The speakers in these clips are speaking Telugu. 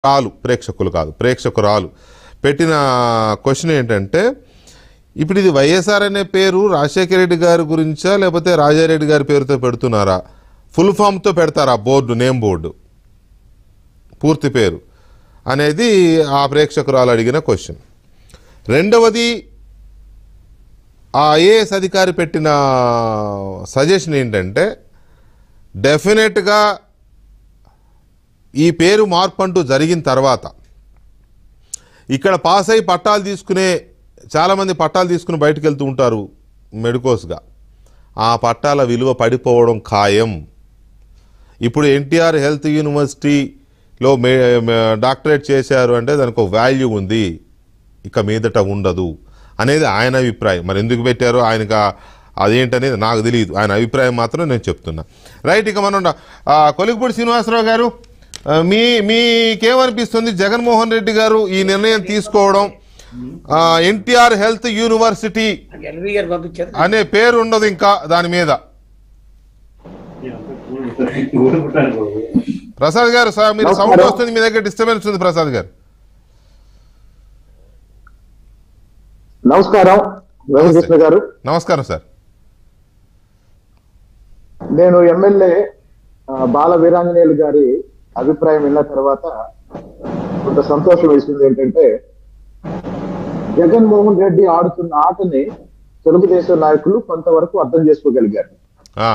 రాలు ప్రేక్షకులు కాదు ప్రేక్షకురాలు పెట్టిన క్వశ్చన్ ఏంటంటే ఇప్పుడు ఇది వైఎస్ఆర్ అనే పేరు రాజశేఖర రెడ్డి గారి గురించా లేకపోతే రాజారెడ్డి గారి పేరుతో పెడుతున్నారా ఫుల్ ఫామ్తో పెడతారా బోర్డు నేమ్ బోర్డు పూర్తి పేరు అనేది ఆ ప్రేక్షకురాలు అడిగిన క్వశ్చన్ రెండవది ఆ ఐఏఎస్ అధికారి పెట్టిన సజెషన్ ఏంటంటే డెఫినెట్గా ఈ పేరు మార్పు అంటూ జరిగిన తర్వాత ఇక్కడ పాస్ అయి పట్టాలు తీసుకునే చాలామంది పట్టాలు తీసుకుని బయటకు వెళ్తూ ఉంటారు మెడికోస్గా ఆ పట్టాల విలువ పడిపోవడం ఖాయం ఇప్పుడు ఎన్టీఆర్ హెల్త్ యూనివర్సిటీలో మే మే- డాక్టరేట్ చేశారు అంటే దానికి ఒక వాల్యూ ఉంది ఇక మీదట ఉండదు అనేది ఆయన అభిప్రాయం మరి ఎందుకు పెట్టారో ఆయనకు ఆ- అదేంటనేది నాకు తెలియదు ఆయన అభిప్రాయం మాత్రం నేను చెప్తున్నా రైట్ ఇక మనం ఆ, కొలిగిపూడి శ్రీనివాసరావు గారు ఆ, మీ మీకేమనిపిస్తుంది జగన్మోహన్ రెడ్డి గారు ఈ నిర్ణయం తీసుకోవడం ఎన్టీఆర్ హెల్త్ యూనివర్సిటీ ఎల్వి గారు పంపించారు అనే పేరు ఉండదు ఇంకా దాని మీద ప్రసాద్ గారు సార్ మీరు సౌండ్ నమస్కారం. వస్తుంది మీ దగ్గర డిస్టర్బెన్స్ ఉంది ప్రసాద్ గారు నమస్కారం వెంకటకృష్ణ గారు నమస్కారం సార్ నేను ఎమ్మెల్యే ఆ, బాల వీరాంజనేయులు గారి అభిప్రాయం విన్న తర్వాత కొంత సంతోషం వేసింది ఏంటంటే జగన్మోహన్ రెడ్డి ఆడుతున్న ఆటని తెలుగుదేశం నాయకులు కొంతవరకు అర్థం చేసుకోగలిగారు ఆ,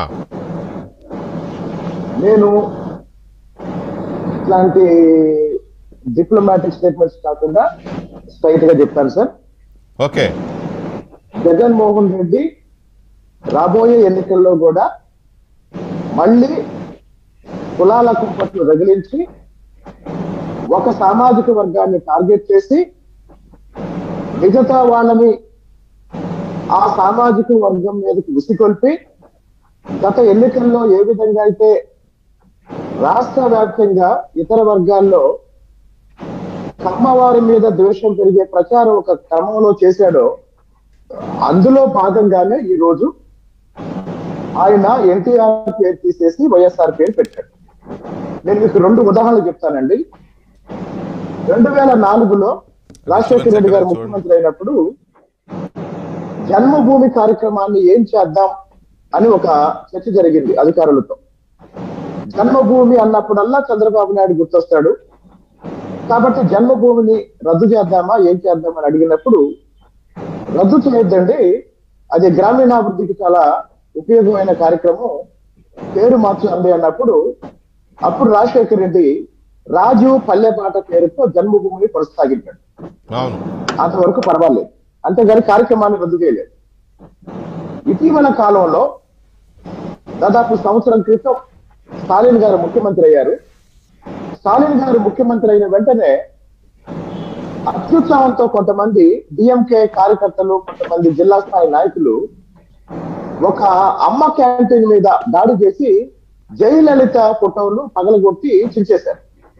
నేను ఇట్లాంటి డిప్లొమాటిక్ స్టేట్మెంట్స్ కాకుండా స్ట్రైట్ గా చెప్తాను సార్ ఓకే జగన్మోహన్ రెడ్డి రాబోయే ఎన్నికల్లో కూడా మళ్ళీ కులాల కుంపట్లు రగిలించి ఒక సామాజిక వర్గాన్ని టార్గెట్ చేసి మిగతా వాళ్ళని ఆ సామాజిక వర్గం మీదకి విసికొల్పి గత ఎన్నికల్లో ఏ విధంగా అయితే రాష్ట్ర వ్యాప్తంగా ఇతర వర్గాల్లో కమ్మవారి మీద ద్వేషం పెరిగే ప్రచారం ఒక క్రమంలో చేశాడో అందులో భాగంగానే ఈ రోజు ఆయన ఎన్టీఆర్ పేరు తీసేసి వైఎస్ఆర్ పేరు పెట్టాడు నేను మీకు రెండు ఉదాహరణలు చెప్తానండి రెండు వేల నాలుగులో రాజశేఖర రెడ్డి గారు ముఖ్యమంత్రి అయినప్పుడు జన్మభూమి కార్యక్రమాన్ని ఏం చేద్దాం అని ఒక చర్చ జరిగింది అధికారులతో జన్మభూమి అన్నప్పుడల్లా చంద్రబాబు నాయుడు గుర్తొస్తాడు కాబట్టి జన్మభూమిని రద్దు చేద్దామా ఏం చేద్దామని అడిగినప్పుడు రద్దు చేయొద్దండి అది గ్రామీణాభివృద్ధికి చాలా ఉపయోగమైన కార్యక్రమం పేరు మార్చండి అన్నప్పుడు అప్పుడు రాజశేఖర రెడ్డి రాజు పల్లెపాట పేరుతో జన్మభూమిని కొనసాగించాడు అవును అంతవరకు పర్వాలేదు అంతేగాని కార్యక్రమాన్ని రద్దు చేయలేదు ఇటీవల కాలంలో దాదాపు సంవత్సరం క్రితం స్టాలిన్ గారు ముఖ్యమంత్రి అయ్యారు స్టాలిన్ గారు ముఖ్యమంత్రి అయిన వెంటనే అత్యుత్సాహంతో కొంతమంది డిఎంకే కార్యకర్తలు కొంతమంది జిల్లా స్థాయి నాయకులు ఒక అమ్మ క్యాంటీన్ మీద దాడి చేసి జయలలిత ఫోటోలు పగలగొట్టి చించేశారు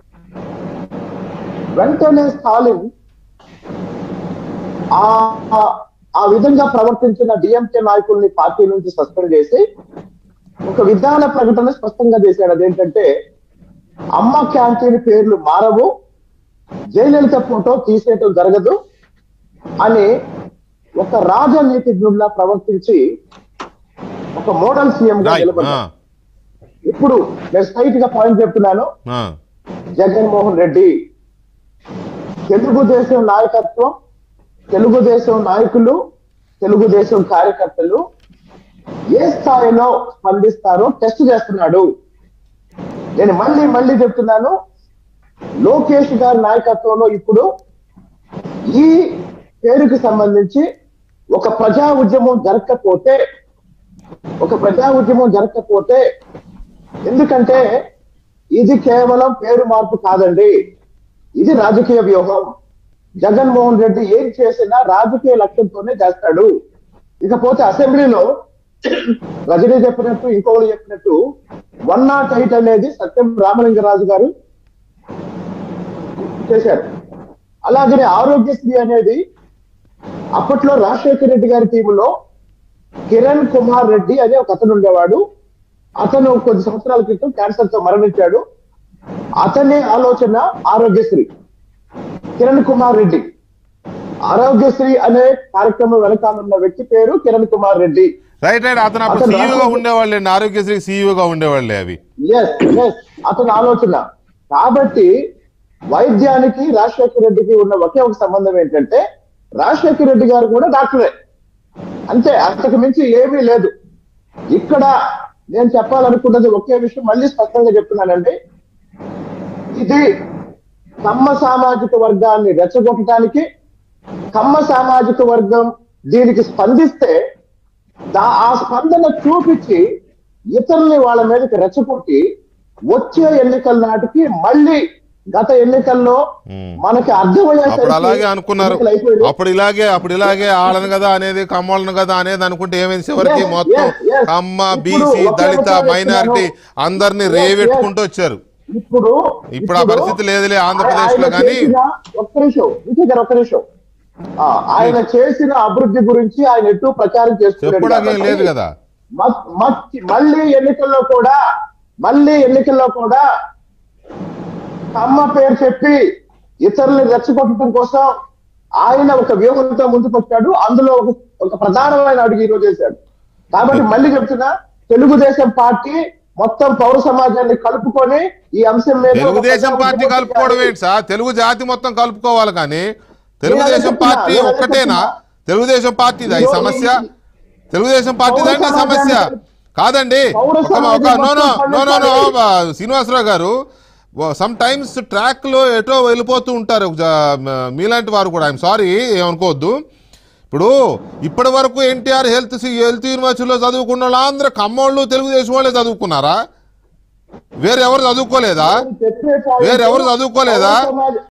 వెంటనే స్టాలిన్ ఆ ఆ విధంగా ప్రవర్తించిన డిఎంకే నాయకుల్ని పార్టీ నుంచి సస్పెండ్ చేసి ఒక విధాన ప్రకటన స్పష్టంగా చేశాడు అదేంటంటే అమ్మ క్యాంటీన్ పేర్లు మారవు జయలలిత ఫోటో తీసేయటం జరగదు అని ఒక రాజనీతిజ్ఞుల్లా ప్రవర్తించి ఒక మోడల్ సీఎం గా రైట్ నిలబడ్డారు ఇప్పుడు నేను స్ట్రైట్ గా పాయింట్ చెప్తున్నాను జగన్మోహన్ రెడ్డి తెలుగుదేశం నాయకత్వం తెలుగుదేశం నాయకులు తెలుగుదేశం కార్యకర్తలు ఏ స్థాయిలో స్పందిస్తారో టెస్ట్ చేస్తున్నాడు నేను మళ్ళీ మళ్ళీ చెప్తున్నాను లోకేష్ గారి నాయకత్వంలో ఇప్పుడు ఈ పేరుకి సంబంధించి ఒక ప్రజా ఉద్యమం జరగకపోతే ఒక ప్రజా ఉద్యమం జరగకపోతే ఎందుకంటే ఇది కేవలం పేరు మార్పు కాదండి ఇది రాజకీయ వ్యూహం జగన్మోహన్ రెడ్డి ఏం చేసినా రాజకీయ లక్ష్యంతోనే చేస్తాడు ఇకపోతే అసెంబ్లీలో రజనీ చెప్పినట్టు ఇంకొకరు చెప్పినట్టు వన్ నాట్ ఎయిట్ అనేది సత్యం రామలింగరాజు గారు చేశారు అలాగనే ఆరోగ్యశ్రీ అనేది అప్పట్లో రాజశేఖర రెడ్డి గారి టీంలో కిరణ్ కుమార్ రెడ్డి అనే ఒక అతను ఉండేవాడు అతను కొద్ది సంవత్సరాల క్రితం క్యాన్సర్ తో మరణించాడు అతని ఆలోచన ఆరోగ్యశ్రీ కిరణ్ కుమార్ రెడ్డి ఆరోగ్యశ్రీ అనే కార్యక్రమం వెనకాల ఉన్న వ్యక్తి పేరు కిరణ్ కుమార్ రెడ్డి రైట్ రైట్ అతను అప్పుడు అతను సీఈఓగా రాష్ట్ర- ఉండేవాళ్ళే ఆరోగ్యశ్రీ సీఈఓగా ఉండేవాళ్ళే అవి ఎస్ ఎస్ అతని ఆలోచన కాబట్టి వైద్యానికి రాజశేఖర రెడ్డికి ఉన్న ఒకే ఒక సంబంధం ఏంటంటే రాజశేఖర రెడ్డి గారు కూడా డాక్టరే అంతే అంతకు మించి ఏమీ లేదు ఇక్కడ నేను చెప్పాలనుకున్నది ఒకే విషయం మళ్ళీ స్పష్టంగా చెప్తున్నానండి ఇది కమ్మ సామాజిక వర్గాన్ని రెచ్చగొట్టడానికి కమ్మ సామాజిక వర్గం దీనికి స్పందిస్తే దా ఆ స్పందన చూపించి ఇతరుల్ని వాళ్ళ మీదకి రెచ్చగొట్టి వచ్చే ఎన్నికల నాటికి మళ్ళీ గత ఎన్నికల్లో Hmm. మనకి అర్థమయ్యేసరికి అప్పుడు అలాగే అనుకున్నారు ఎన్నికలు అయిపోయినాయి. అప్పుడు ఇలాగే అప్పుడు ఇలాగే ఆడను కదా అనేది కమ్మలను కదా అనేది అనుకుంటే ఏమైంది చివరికి Yes, మొత్తం yes, yes. కమ్మ ఇప్పుడు బీసీ ఒకే దళిత ఒకసారి మైనారిటీ చెప్తున్నాను. అందరినీ Yes, రేవెట్టుకుంటూ వచ్చారు ఇప్పుడు ఇప్పుడు ఆ పరిస్థితి లేదులే ఆంధ్రప్రదేశ్ లో ఆయన కానీ చేసిన- ఒక్క నిమిషం విజయ్ గారు ఒక్క నిమిషం ఆ, ఆయన చేసిన అభివృద్ధి గురించి ఆయన ఎటు ప్రచారం చేస్తున్నాడు చెప్పడానికి ఏం కాబట్టి లేదు కదా మ- మ- మళ్ళీ ఎన్నికల్లో కూడా మళ్ళీ ఎన్నికల్లో కూడా కమ్మ పేరు చెప్పి ఇతరుల్ని రెచ్చగొట్టడం కోసం ఆయన ఒక వ్యూహంతో ముందుకు వచ్చాడు అందులో ఒక ఒక ప్రధానమైన అడుగు ఈ రోజు చేశాడు కాబట్టి మళ్ళీ చెప్తున్నా తెలుగుదేశం పార్టీ మొత్తం పౌర సమాజాన్ని కలుపుకొని ఈ అంశం మీద ఒక తెలుగుదేశం ప్రజా పార్టీ ఉద్యమం కలుపుకోవడం చేయాలి. ఏంటి సార్ తెలుగు జాతి మొత్తం కలుపుకోవాలి కానీ తెలుగుదేశం చెప్తున్నా, పార్టీ నేను అదే ఒక్కటేనా చెప్తున్నా. తెలుగుదేశం పార్టీదా ఈ ఇదిగో సమస్య ఈ- తెలుగుదేశం పార్టీదా అండి ఈ సమస్య సమాజానికి- కాదండి పౌర ఒక- ఒక సమాజం నో నో మొత్తం నో నో నో పండించాలి. శ్రీనివాసరావు గారు సమ్ టైమ్స్ ట్రాక్ లో ఎటో వెళ్ళిపోతూ ఉంటారు జ- మ- మీలాంటి వారు కూడా ఐఎమ్ సారీ ఏమనుకోవద్దు ఇప్పుడు ఇప్పటి వరకు ఎన్టీఆర్ హెల్త్ హెల్త్ యూనివర్సిటీలో చదువుకున్న వాళ్ళందరూ కమ్మోళ్ళు తెలుగుదేశం వాళ్ళే చదువుకున్నారా వేరెవరు చదువుకోలేదా చెప్పే point వేరెవరు చదువుకోలేదా పౌర సమాజం-